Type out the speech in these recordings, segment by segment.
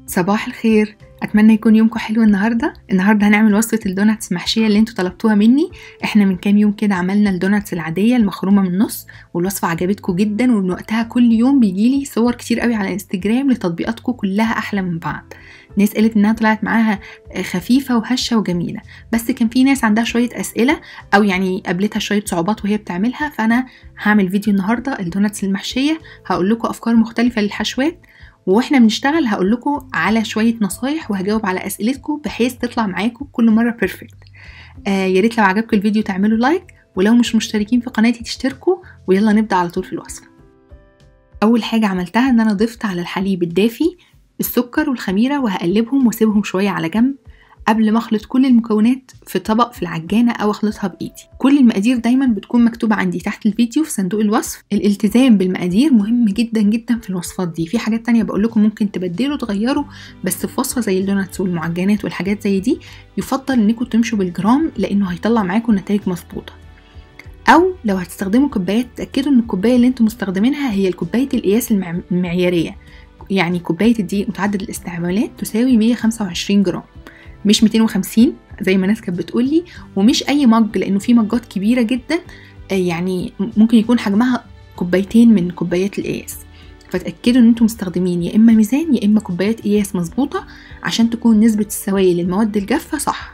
صباح الخير اتمنى يكون يومكم حلو النهارده النهارده هنعمل وصفه الدوناتس محشيه اللي انتوا طلبتوها مني احنا من كام يوم كده عملنا الدوناتس العاديه المخرومه من النص والوصفه عجبتكم جدا ومن وقتها كل يوم بيجيلي صور كتير قوي على انستجرام لتطبيقاتكم كلها احلى من بعض ناس قالت انها طلعت معاها خفيفه وهشه وجميله بس كان في ناس عندها شويه اسئله او يعني قابلتها شويه صعوبات وهي بتعملها فانا هعمل فيديو النهارده الدوناتس المحشيه هقول لكم افكار مختلفه للحشوات واحنا بنشتغل هقول لكم على شويه نصايح وهجاوب على اسئلتكم بحيث تطلع معاكم كل مره بيرفكت آه يا ريت لو عجبكم الفيديو تعملوا لايك ولو مش مشتركين في قناتي تشتركوا ويلا نبدا على طول في الوصفه اول حاجه عملتها ان انا ضفت على الحليب الدافي السكر والخميره وهقلبهم واسيبهم شويه على جنب قبل ما اخلط كل المكونات في طبق في العجانه او اخلطها بايدي كل المقادير دايما بتكون مكتوبه عندي تحت الفيديو في صندوق الوصف الالتزام بالمقادير مهم جدا جدا في الوصفات دي في حاجات تانية بقول لكم ممكن تبدلوا تغيروا بس في وصفه زي الدوناتس والمعجنات والحاجات زي دي يفضل انكم تمشوا بالجرام لانه هيطلع معاكم نتائج مظبوطه او لو هتستخدموا كوبايات تاكدوا ان الكوبايه اللي انتم مستخدمينها هي الكوبايه القياس المعياريه يعني كوبايه الدقيق متعدد الاستعمالات تساوي 125 جرام مش 250 زي ما ناس كانت بتقولي ومش اي مج لانه في مجات كبيره جدا يعني ممكن يكون حجمها كوبايتين من كوبايات القياس فتأكدوا ان انتم مستخدمين يا اما ميزان يا اما كوبايات قياس مظبوطة عشان تكون نسبة السوائل للمواد الجافة صح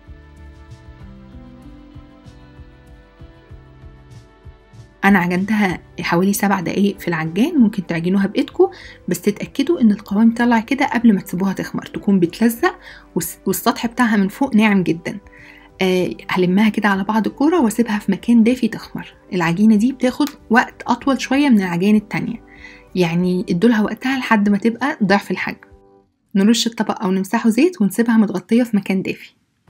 انا عجنتها حوالي سبع دقايق في العجان ممكن تعجنوها بايدكم بس تتاكدوا ان القوام طلع كده قبل ما تسيبوها تخمر تكون بتلزق والسطح بتاعها من فوق ناعم جدا أه هلمها كده على بعض كوره واسيبها في مكان دافي تخمر العجينه دي بتاخد وقت اطول شويه من العجائن التانية يعني ادولها وقتها لحد ما تبقى ضعف الحجم نرش الطبق او نمسحه زيت ونسيبها متغطيه في مكان دافي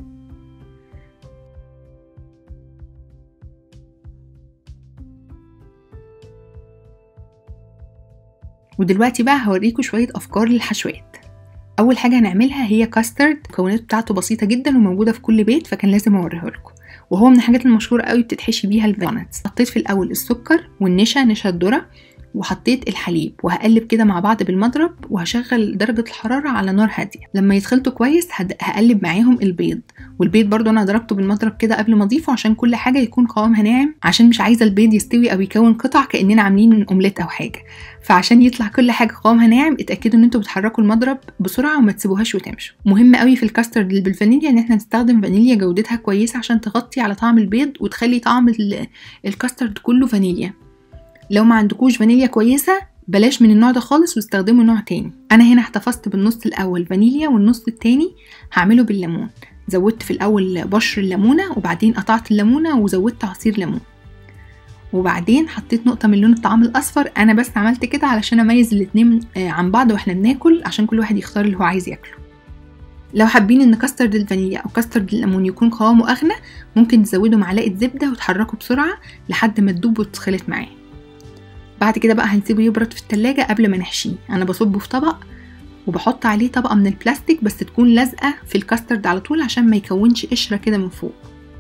ودلوقتي بقى هوريكم شوية أفكار للحشوات أول حاجة هنعملها هي كاسترد المكونات بتاعته بسيطة جدا وموجودة في كل بيت فكان لازم أوريها لكم وهو من الحاجات المشهورة قوي بتتحشي بيها الدوناتس حطيت في الأول السكر والنشا نشا الذرة وحطيت الحليب وهقلب كده مع بعض بالمضرب وهشغل درجة الحرارة على نار هادية لما يتخلطوا كويس هقلب معاهم البيض والبيض برضو انا ضربته بالمضرب كده قبل ما اضيفه عشان كل حاجة يكون قوامها ناعم عشان مش عايزة البيض يستوي او يكون قطع كأننا عاملين اومليت او حاجة فعشان يطلع كل حاجة قوامها ناعم اتأكدوا ان انتوا بتحركوا المضرب بسرعة وما تسيبوهاش وتمشوا مهم قوي في الكاسترد اللي بالفانيليا ان احنا نستخدم فانيليا جودتها كويسة عشان تغطي على طعم البيض وتخلي طعم الكاسترد كله فانيليا لو ما عندكوش فانيليا كويسة بلاش من النوع ده خالص واستخدموا نوع تاني انا هنا احتفظت بالنص الاول فانيليا والنص التاني هعمله بالليمون زودت في الاول بشر الليمونه وبعدين قطعت الليمونه وزودت عصير ليمون وبعدين حطيت نقطة من لون الطعام الأصفر أنا بس عملت كده علشان أميز الاتنين عن بعض وإحنا بناكل عشان كل واحد يختار اللي هو عايز ياكله لو حابين ان كاسترد الفانيليا او كاسترد الليمون يكون قوامه اغنى ممكن تزودوا معلقه زبده وتحركوا بسرعه لحد ما تدوب وتتخلط معاه بعد كده بقى هنسيبه يبرد في التلاجة قبل ما نحشيه انا بصبه في طبق وبحط عليه طبقة من البلاستيك بس تكون لازقة في الكاسترد على طول عشان ما يكونش قشرة كده من فوق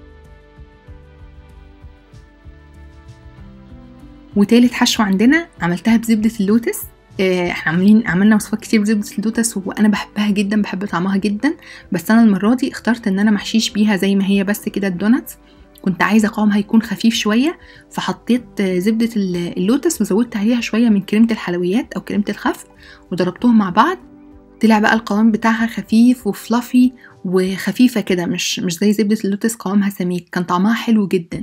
وتالت حشوة عندنا عملتها بزبدة اللوتس احنا عاملين عملنا وصفات كتير بزبدة اللوتس وانا بحبها جدا بحب طعمها جدا بس انا المرة دي اخترت ان انا محشيش بيها زي ما هي بس كده الدوناتس كنت عايزه قوامها يكون خفيف شويه فحطيت زبده اللوتس وزودت عليها شويه من كريمه الحلويات او كريمه الخفق وضربتهم مع بعض طلع بقى القوام بتاعها خفيف وفلافي وخفيفه كده مش مش زي زبده اللوتس قوامها سميك كان طعمها حلو جدا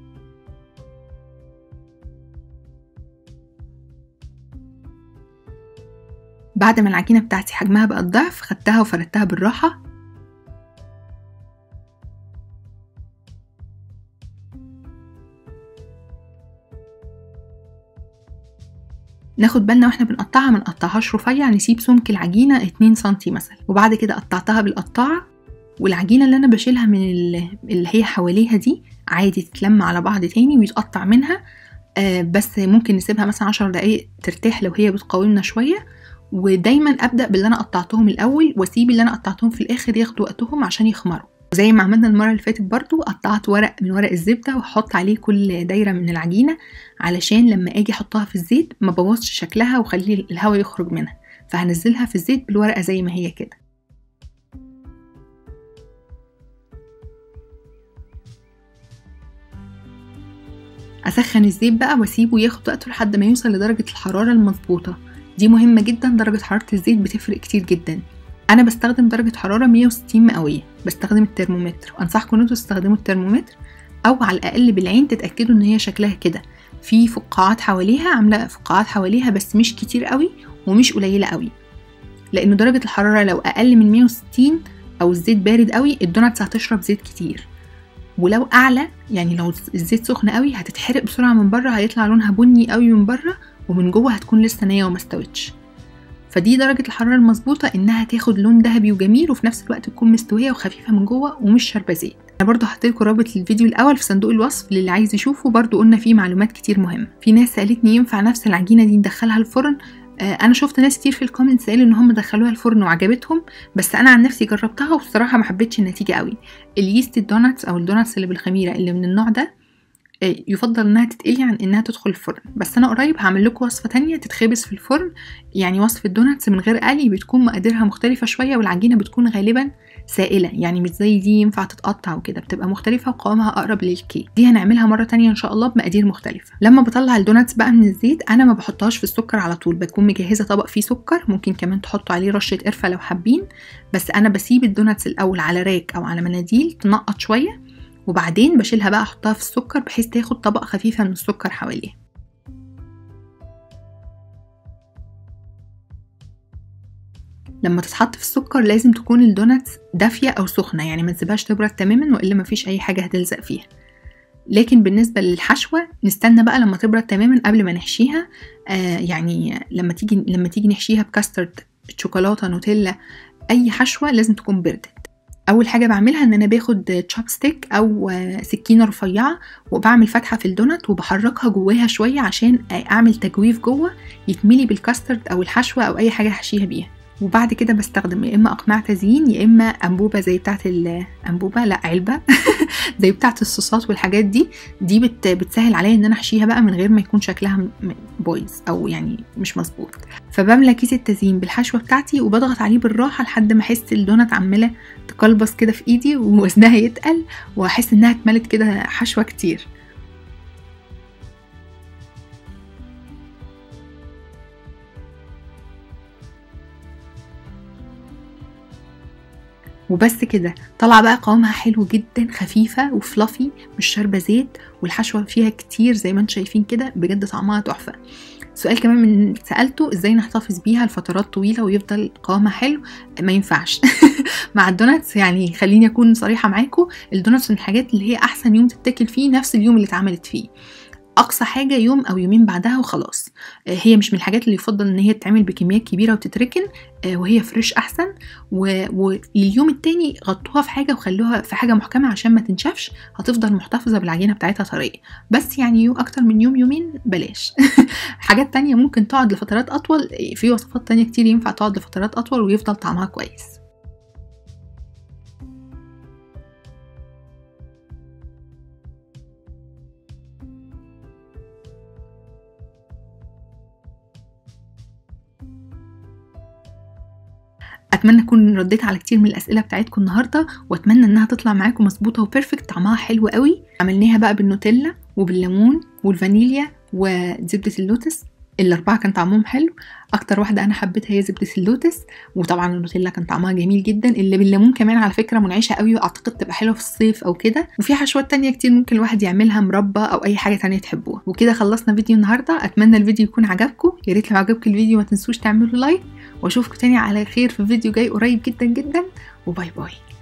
بعد ما العجينه بتاعتي حجمها بقى الضعف خدتها وفردتها بالراحه ناخد بالنا واحنا بنقطعها ما نقطعهاش رفيع نسيب سمك العجينه 2 سنتي مثلا وبعد كده قطعتها بالقطاعه والعجينه اللي انا بشيلها من اللي هي حواليها دي عادي تتلم على بعض تاني ويتقطع منها آه بس ممكن نسيبها مثلا عشر دقايق ترتاح لو هي بتقاومنا شويه ودايما ابدا باللي انا قطعتهم الاول واسيب اللي انا قطعتهم في الاخر ياخدوا وقتهم عشان يخمروا زي ما عملنا المرة اللي فاتت برضو قطعت ورق من ورق الزبدة وحط عليه كل دايرة من العجينة علشان لما اجي احطها في الزيت ما بوظش شكلها وخلي الهواء يخرج منها فهنزلها في الزيت بالورقه زي ما هي كده اسخن الزيت بقى واسيبه ياخد وقته لحد ما يوصل لدرجه الحراره المظبوطه دي مهمه جدا درجه حراره الزيت بتفرق كتير جدا انا بستخدم درجه حراره 160 مئويه بستخدم الترمومتر وانصحكم ان انتوا تستخدموا الترمومتر او على الاقل بالعين تتاكدوا ان هي شكلها كده في فقاعات حواليها عامله فقاعات حواليها بس مش كتير قوي ومش قليله قوي لان درجه الحراره لو اقل من 160 او الزيت بارد قوي الدوناتس هتشرب زيت كتير ولو اعلى يعني لو الزيت سخن قوي هتتحرق بسرعه من بره هيطلع لونها بني قوي من بره ومن جوه هتكون لسه نيه وما استوتش فدي درجة الحرارة المظبوطة إنها تاخد لون ذهبي وجميل وفي نفس الوقت تكون مستوية وخفيفة من جوه ومش شاربة زيت أنا برضو هحطلكوا رابط للفيديو الأول في صندوق الوصف للي عايز يشوفه برضو قلنا فيه معلومات كتير مهمة في ناس سألتني ينفع نفس العجينة دي ندخلها الفرن آه انا شفت ناس كتير في الكومنتس قالوا ان هم دخلوها الفرن وعجبتهم بس انا عن نفسي جربتها وبصراحه ما حبيتش النتيجه قوي اليست الدوناتس او الدوناتس اللي بالخميره اللي من النوع ده يفضل انها تتقلي عن انها تدخل الفرن بس انا قريب هعمل لكم وصفه تانية تتخبز في الفرن يعني وصفه دوناتس من غير قلي بتكون مقاديرها مختلفه شويه والعجينه بتكون غالبا سائله يعني مش زي دي ينفع تتقطع وكده بتبقى مختلفه وقوامها اقرب للكيك دي هنعملها مره تانية ان شاء الله بمقادير مختلفه لما بطلع الدوناتس بقى من الزيت انا ما بحطهاش في السكر على طول بكون مجهزه طبق فيه سكر ممكن كمان تحطوا عليه رشه قرفه لو حابين بس انا بسيب الدوناتس الاول على راك او على مناديل تنقط شويه وبعدين بشيلها بقى احطها في السكر بحيث تاخد طبقة خفيفة من السكر حواليها لما تتحط في السكر لازم تكون الدوناتس دافية أو سخنة يعني ما تسيبهاش تبرد تماما وإلا مفيش أي حاجة هتلزق فيها لكن بالنسبة للحشوة نستنى بقى لما تبرد تماما قبل ما نحشيها آه يعني لما تيجي لما تيجي نحشيها بكاسترد شوكولاتة نوتيلا أي حشوة لازم تكون بردت اول حاجه بعملها ان انا باخد تشوب ستيك او سكينه رفيعه وبعمل فتحه في الدونات وبحركها جواها شويه عشان اعمل تجويف جوه يتملي بالكاسترد او الحشوه او اي حاجه هحشيها بيها وبعد كده بستخدم يا اما اقناع تزيين يا اما انبوبه زي بتاعه الانبوبه لا علبه زي بتاعه الصوصات والحاجات دي دي بت بتسهل عليا ان انا احشيها بقى من غير ما يكون شكلها بايظ او يعني مش مظبوط فبملى كيس التزيين بالحشوه بتاعتي وبضغط عليه بالراحه لحد ما احس الدونات عماله تقلبص كده في ايدي ووزنها يتقل واحس انها اتملت كده حشوه كتير وبس كده طالعه بقى قوامها حلو جدا خفيفه وفلافي مش شاربه زيت والحشوه فيها كتير زي ما انتم شايفين كده بجد طعمها تحفه سؤال كمان من سالته ازاي نحتفظ بيها لفترات طويله ويفضل قوامها حلو ما ينفعش مع الدوناتس يعني خليني اكون صريحه معاكم الدوناتس من الحاجات اللي هي احسن يوم تتاكل فيه نفس اليوم اللي اتعملت فيه اقصى حاجه يوم او يومين بعدها وخلاص هي مش من الحاجات اللي يفضل ان هي تتعمل بكميات كبيره وتتركن وهي فريش احسن ولليوم التاني غطوها في حاجه وخلوها في حاجه محكمه عشان ما تنشفش هتفضل محتفظه بالعجينه بتاعتها طريه بس يعني يوم اكتر من يوم يومين بلاش حاجات تانية ممكن تقعد لفترات اطول في وصفات تانية كتير ينفع تقعد لفترات اطول ويفضل طعمها كويس اتمنى اكون رديت على كتير من الاسئله بتاعتكم النهارده واتمنى انها تطلع معاكم مظبوطه وبيرفكت طعمها حلو قوي عملناها بقى بالنوتيلا وبالليمون والفانيليا وزبده اللوتس الاربعه كان طعمهم حلو اكتر واحده انا حبيتها هي زبده اللوتس وطبعا النوتيلا كان طعمها جميل جدا اللي بالليمون كمان على فكره منعشه قوي واعتقد تبقى حلوه في الصيف او كده وفي حشوات تانية كتير ممكن الواحد يعملها مربى او اي حاجه تانية تحبوها وكده خلصنا فيديو النهارده اتمنى الفيديو يكون عجبكم يا ريت لو عجبكم الفيديو ما تنسوش تعملوا لايك واشوفكم تاني على خير في فيديو جاي قريب جدا جدا وباي باي